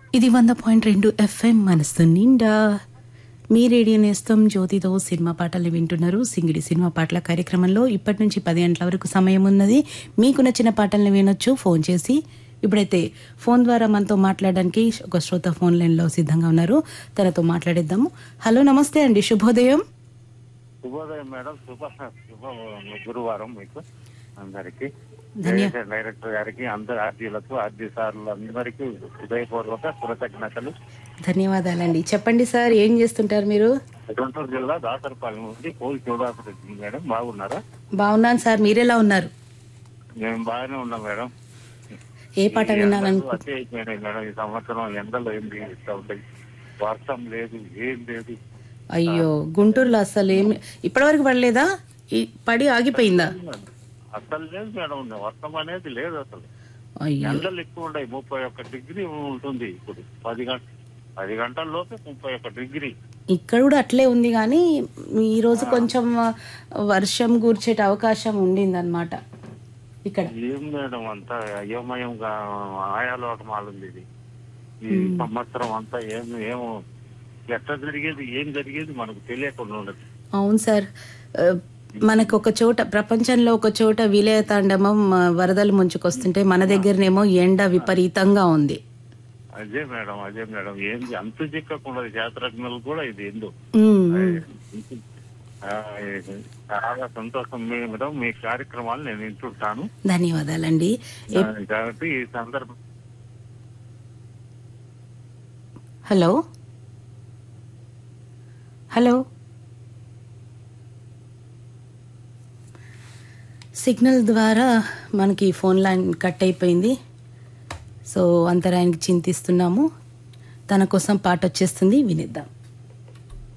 ఇది వంద పాయింట్ రెండు ఎఫ్ఎం మనసు నిండా మీ రేడియో నేస్తం జ్యోతితో సినిమా పాటలు వింటున్నారు సింగిడి సినిమా పాటల కార్యక్రమంలో ఇప్పటి నుంచి పది గంటల వరకు సమయం ఉన్నది మీకు నచ్చిన పాటలను వినొచ్చు ఫోన్ చేసి ఇప్పుడైతే ఫోన్ ద్వారా మనతో మాట్లాడడానికి ఒక శ్రోత ఫోన్ లైన్లో సిద్ధంగా ఉన్నారు తనతో మాట్లాడేద్దాము హలో నమస్తే అండి శుభోదయం శుభోదయం మేడం శుభ శుభ గురువారం మీకు అందరికి ధన్య- డైరెక్టర్ గారికి అందరు ఆర్జీలకు ఆర్జీ సార్లు అందరికీ హృదయపూర్వక కృతజ్ఞతలు ధన్యవాదాలండి చెప్పండి సార్ ఏం చేస్తుంటారు మీరు గుంటూరు జిల్లా దాసరపాలెం నుండి కోల్ శివదాసరెడ్డి మేడం బాగున్నారా బాగున్నాను సార్ మీరెలా ఉన్నారు మేము బాగానే ఉన్నాం మేడం ఏ పాట ఈ ఎండలు వినాలనుకు అతి అయిపోయినాయి మేడం ఈ సంవత్సరం ఎండలు ఏం ఇస్తా ఉంటాయి వర్షం లేదు ఏం లేదు అయ్యో గుంటూరులో అసలు ఏమి ఇప్పటివరకు పడలేదా ఈ పడి ఆగిపోయిందా అసలు లేదు మేడం వర్షం అనేది లేదు అసలు అయ్యో ఎండలు ఎక్కువ ఉన్నాయి ముప్పై ఒక్క డిగ్రీ ఉంటుంది ఇప్పుడు పది గంట పది గంటల లోపే ముప్పై ఒక్క డిగ్రీ ఇక్కడ కూడా అట్లే ఉంది కానీ ఈ రోజు కొంచెం వర్షం కూర్చేట అవకాశం ఉండిందన్నమాట ఇక్కడ ఏం మేడం అంతా అయోమయంగా ఆయాలోకమాలుంది ఇది ఈ సంవత్సరం అంతా ఏం ఏమో ఎట్లా జరిగేది ఏం జరిగేది మనకు తెలియకుండా ఉండదు అవును సార్ ఆ, మనకు ఒక చోట ప్రపంచంలో ఒక చోట విలయ తాండవం ఆ, వరదలు ముంచుకొస్తుంటే మన దగ్గరనేమో ఎండ విపరీతంగా ఉంది అదే మేడం అదే మేడం ఏంది అంతు చిక్కకుండా శాస్త్రజ్ఞులు కూడా ఇది ఎందు ఉమ్, ఆ, చాలా సంతోషం మేడం మీ కార్యక్రమాలు నేను వింటుంటాను ధన్యవాదాలండి ఆ, కాబట్టి ఈ సందర్భం హలో హలో సిగ్నల్ ద్వారా మనకి ఫోన్ లైన్ కట్ అయిపోయింది సో అంతరాయానికి చింతిస్తున్నాము తన కోసం పాట వచ్చేస్తుంది వినిద్దాం